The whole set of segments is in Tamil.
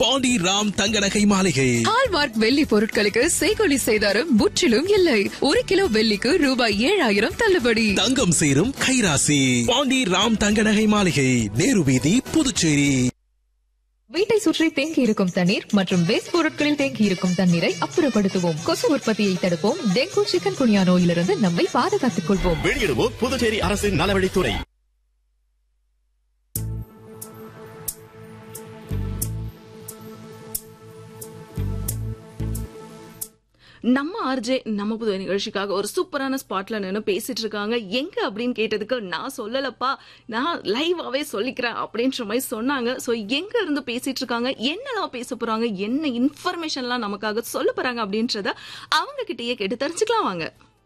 பாண்டி ராம் தங்க நகை மாளிகை ஹால்மார்க் வெள்ளி பொருட்களுக்கு செய்கொலி செய்தாரும் முற்றிலும் இல்லை ஒரு கிலோ வெள்ளிக்கு ரூபாய் ஏழாயிரம் தள்ளுபடி தங்கம் சேரும் கைராசி பாண்டி ராம் தங்க நகை மாளிகை நேரு வீதி புதுச்சேரி வீட்டை சுற்றி தேங்கி இருக்கும் தண்ணீர் மற்றும் வேஸ்ட் பொருட்களில் தேங்கி இருக்கும் தண்ணீரை அப்புறப்படுத்துவோம் கொசு உற்பத்தியை தடுப்போம் டெங்கு சிக்கன் குனியா நோயிலிருந்து நம்மை பாதுகாத்துக் கொள்வோம் வெளியிடுவோம் புதுச்சேரி அரசின் நலவழித்துறை நம்ம ஆர்ஜே நம்ம புது நிகழ்ச்சிக்காக ஒரு சூப்பரான ஸ்பாட்ல நின்று பேசிட்டு இருக்காங்க எங்க அப்படின்னு கேட்டதுக்கு நான் சொல்லலப்பா நான் லைவாவே சொல்லிக்கிறேன் அப்படின்ற மாதிரி சொன்னாங்க சோ எங்க இருந்து பேசிட்டு இருக்காங்க என்னெல்லாம் பேச போறாங்க என்ன இன்ஃபர்மேஷன்லாம் நமக்காக சொல்ல போறாங்க அப்படின்றத அவங்க கிட்டயே கேட்டு தெரிஞ்சுக்கலாம் வாங்க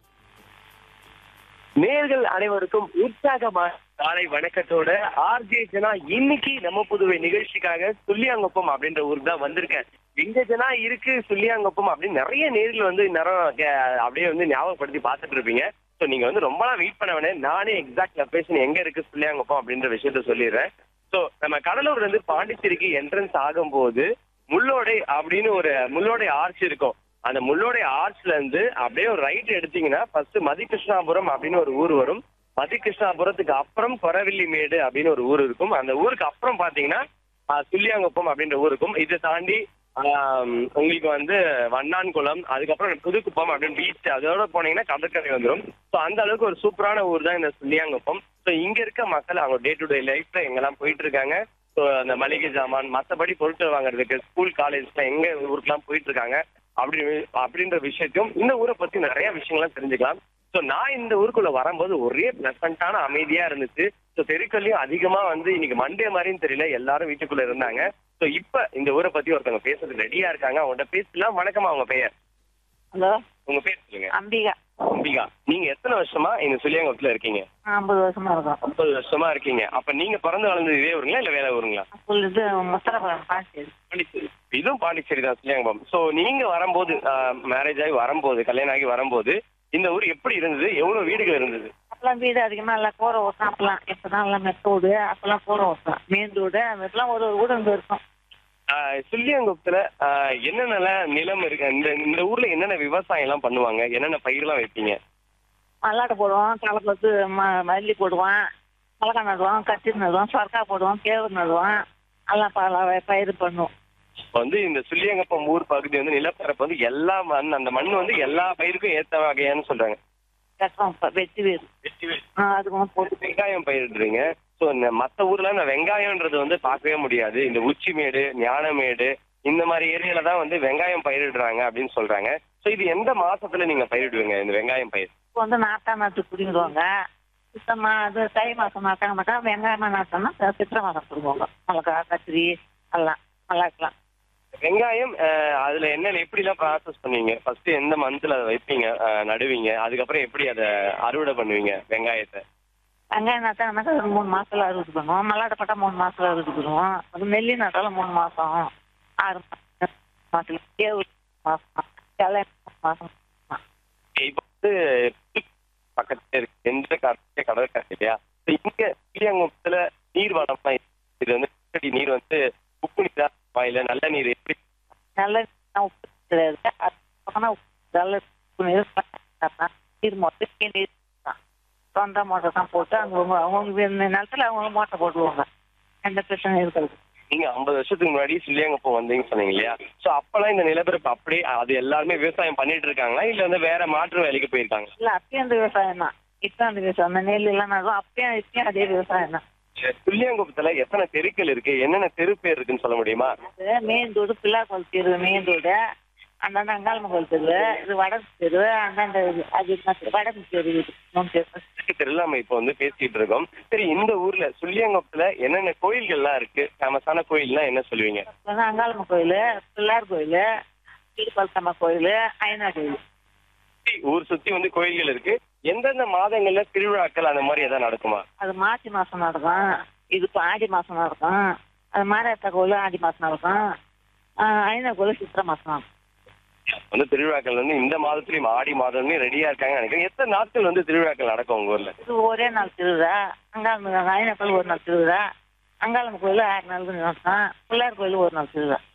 நேர்கள் அனைவருக்கும் உற்சாகமான காலை வணக்கத்தோட ஆர்ஜே ஜனா இன்னைக்கு நம்ம புதுவை நிகழ்ச்சிக்காக சுள்ளியாங்குப்பம் அப்படின்ற ஊருக்கு தான் வந்திருக்கேன் எங்க ஜனா இருக்கு சுள்ளியாங்குப்பம் அப்படின்னு நிறைய நேர்கள் வந்து நேரம் கே- அப்படியே வந்து ஞாபகப்படுத்தி பார்த்துட்டு இருப்பீங்க ஸோ நீங்க வந்து ரொம்ப நாள் வெயிட் பண்ண வேணே நானே எக்ஸாக்ட் லொகேஷன் எங்க இருக்கு சுள்ளியாங்குப்பம் அப்படின்ற விஷயத்த சொல்லிடுறேன் ஸோ நம்ம கடலூர்ல இருந்து பாண்டிச்சேரிக்கு என்ட்ரன்ஸ் ஆகும்போது முள்ளோடை அப்படின்னு ஒரு முள்ளோடை ஆர்ச் இருக்கும் அந்த முள்ளோடை ஆர்ச்ல இருந்து அப்படியே ஒரு ரைட் எடுத்தீங்கன்னா ஃபர்ஸ்ட் மதிகிருஷ்ணாபுரம் அப்படின்னு ஒரு ஊர் வரும் மதிகிருஷ்ணாபுரத்துக்கு அப்புறம் கொரவில்லிமேடு அப்படின்னு ஒரு ஊர் இருக்கும் அந்த ஊருக்கு அப்புறம் பாத்தீங்கன்னா ஆஹ், சுள்ளியாங்குப்பம் அப்படின்ற ஊர் இருக்கும் இதை தாண்டி ஆம், உங்களுக்கு வந்து வண்ணான்குளம் அதுக்கப்புறம் புதுக்குப்பம் அப்படின்னு பீச் அதோட போனீங்கன்னா கடற்கரை வந்துடும் ஸோ அந்த அளவுக்கு ஒரு சூப்பரான ஊர் தான் இந்த சுள்ளியாங்குப்பம் ஸோ இங்க இருக்க மக்கள் அவங்க டே டு டே லைஃப்ல எங்கெல்லாம் போயிட்டு இருக்காங்க ஸோ அந்த மளிகை சாமான் மற்றபடி பொருட்கள் வாங்குறதுக்கு ஸ்கூல் காலேஜ்ல எங்க ஊருக்குலாம் போயிட்டு இருக்காங்க அப்படி அப்படின்ற விஷயத்தையும் இந்த ஊரை பத்தி நிறைய விஷயங்கள்லாம் தெரிஞ்சுக்கலாம் ஸோ நான் இந்த ஊருக்குள்ள வரும்போது ஒரே பிளசண்டான அமைதியா இருந்துச்சு ஸோ தெருக்கள்லயும் அதிகமா வந்து இன்னைக்கு மண்டே மாதிரியும் தெரியல எல்லாரும் வீட்டுக்குள்ள இருந்தாங்க ஸோ இப்ப இந்த ஊரை பத்தி ஒருத்தவங்க பேசுறதுக்கு ரெடியா இருக்காங்க அவங்கள்ட்ட பேசலாம் வணக்கமா அவங்க பெயர் ஹலோ உங்க பேர் சொல்லுங்க அம்பிகா அம்பிகா நீங்க எத்தனை வருஷமா இந்த சுள்ளியாங்குளத்துல இருக்கீங்க ஐம்பது வருஷமா இருக்கும் முப்பது வருஷமா இருக்கீங்க அப்ப நீங்க பிறந்து வளர்ந்தது இதே ஊருங்களா இல்ல வேற ஊருங்களா ஸ்கூல் இது முத்தரபுரம் பாண்டிச்சேரி பாண்டிச்சேரி இதுவும் பாண்டிச்சேரி தான் சுள்ளியாங்குப்பம் சோ நீங்க வரும்போது மேரேஜ் ஆகி வரும்போது கல்யாணம் ஆகி வரும்போது இந்த ஊர் எப்படி இருந்தது எவ்வளவு வீடுகள் இருந்தது அப்பெல்லாம் வீடு அதிகமா இல்ல கூரை ஓட்டம் அப்பெல்லாம் இப்பதான் எல்லாம் மெத்தோடு அப்பெல்லாம் கூரை ஓட்டம் மெயின் ரோடு அதெல்லாம் ஒரு ஒரு வீடு அங்க இருக்கும் ஆஹ் சுள்ளியாங்குப்பத்துல ஆஹ் என்னென்ன நிலம் இருக்கு இந்த இந்த ஊர்ல என்னென்ன விவசாயம் எல்லாம் பண்ணுவாங்க என்னென்ன பயிர்லாம் வைப்பீங்க மல்லாட்டை போடுவோம் தலைப்பத்து ம மல்லி போடுவான் மிளகா நடுவோம் கத்திரி நடுவோம் சொரக்கா போடுவோம் கேவுரு நடுவோம் எல்லாம் பல பயிர் பண்ணுவோம் இப்ப வந்து இந்த சுள்ளியங்கப்பம் ஊர் பகுதி வந்து நிலப்பரப்பு வந்து எல்லா மண் அந்த மண் வந்து எல்லா பயிருக்கும் ஏத்த வகையான்னு சொல்றாங்க கட்டுறோம் வெட்டி வேறு அதுக்கு போட்டு வெங்காயம் பயிரிடுறீங்க ஸோ இந்த மற்ற ஊர்ல இந்த வெங்காயம்ன்றது வந்து பார்க்கவே முடியாது இந்த உச்சிமேடு ஞானமேடு இந்த மாதிரி ஏரியால தான் வந்து வெங்காயம் பயிரிடுறாங்க அப்படின்னு சொல்றாங்க ஸோ இது எந்த மாசத்துல நீங்க பயிரிடுவீங்க இந்த வெங்காயம் பயிர் இப்போ வந்து நாட்டா நாட்டு பிடிங்கிடுவாங்க சுத்தமா அது தை மாசம் நாட்டாங்கனாக்கா வெங்காயமா நாட்டோம்னா சித்திரை மாதம் பிடுங்குவாங்க மிளகா கத்திரி எல்லாம் மிளகாலாம் வெங்காயம் அஹ், அதுல என்ன எப்படி எல்லாம் ப்ராசஸ் பண்ணுவீங்க ஃபர்ஸ்ட் எந்த மந்த்ல அதை வைப்பீங்க அஹ், நடுவீங்க அதுக்கப்புறம் எப்படி அதை அறுவடை பண்ணுவீங்க வெங்காயத்தை வெங்காயம் நாட்டாங்கனாக்கா ஒரு மூணு மாசத்துல அறுவடை பண்ணுவோம் மல்லாட்டை பட்டா மூணு மாசத்துல அறுவடை பண்ணுவோம் அது நெல்லி நட்டாலும் மூணு மாசம் ஆறு மாசம் மாசத்துல ஏழு மாசம் எல்லாம் மூணு மாசம் இப்போ வந்து பக்கத்துல இருக்கு எந்த கடற்கரை கடற்கரை இல்லையா So, இங்க ஸ்ரீரங்கத்துல நீர் வளம்லாம் இருக்கு. இது வந்து எப்படி நீர் வந்து உப்பு நீரா இல்ல நல்ல நீர் எப்படி நல்ல உப்பு கிடையாது அது பக்கம்னா உப்பு நல்ல உப்பு நீர் பார்த்தா நீர் மொத்தம் நீர் தான் சொந்த மோட்டர் தான் போட்டு அவங்க அவங்க நிலத்துல அவங்க மோட்டர் போட்டுருவாங்க எந்த பிரச்சனையும் இருக்காது நீங்க ஐம்பது வருஷத்துக்கு முன்னாடி ஸ்ரீரங்கப்போ வந்தீங்கன்னு சொன்னீங்க இல்லையா சோ அப்பெல்லாம் இந்த நிலப்பரப்பு அப்படியே அது எல்லாருமே விவசாயம் பண்ணிட்டு இருக்காங்களா இல்ல வந்து வேற மாற்று வேலைக்கு போயிருக்காங்க இல்ல அப்பயும் அந்த விவசாயம் தான் இப்போ அந்த விவசாயம் அந்த நெல் எல்லாம் நடுவோம் அப்பயும் இப்பயும் அதே விவசாயம் தான் புள்ளியங்குப்பத்துல எத்தனை தெருக்கள் இருக்கு என்னென்ன தெரு பேர் இருக்குன்னு சொல்ல முடியுமா அது மேந்தோடு பிள்ளாக்கோள் தெரு மேந்தோடு அந்தாண்ட அங்காளம்ம கோயில் தெரு இது வடக்கு தெரு அந்தாண்ட இது- அது என்ன வடக்கு தெரு இது மூணு தெரு தெருக்கு தெருல நம்ம இப்போ வந்து பேசிட்டு இருக்கோம் சரி இந்த ஊர்ல சுள்ளியங்குப்பத்துல என்னென்ன கோயில்கள்லாம் இருக்கு ஃபேமஸான கோயில்லாம் என்ன சொல்லுவீங்க வந்து அங்காளம்ம கோயில் பிள்ளார் கோயில் திருப்பல்சம்மா கோயில் ஐநா கோயில் சுத்தி- ஊர் சுத்தி வந்து கோயில்கள் இருக்கு எந்தெந்த மாதங்கள்ல திருவிழாக்கள் அந்த மாதிரி எதாவது நடக்குமா அது மாசி மாசம் நடக்கும் இது இப்போ ஆடி மாசம் நடக்கும் அது மாரியாத்தா கோயில் ஆடி மாசம் நடக்கும் ஆஹ் ஐநா கோயில் சித்திரை மாசம் நடக்கும் வந்து திருவிழாக்கள் வந்து இந்த மாதத்துலயும் ஆடி மாதம்லயும் ரெடியா இருக்காங்க நினைக்கிறேன் எத்தனை நாட்கள் வந்து திருவிழாக்கள் நடக்கும் உங்க ஊர்ல இது ஒரே நாள் திருவிழா அங்காளம்ம ஐநா கோயில் ஒரு நாள் திருவிழா அங்காளம்ம கோயில் ஆறு நாள் நடக்கும் பிள்ளையார் கோயில் ஒரு நாள் திருவிழா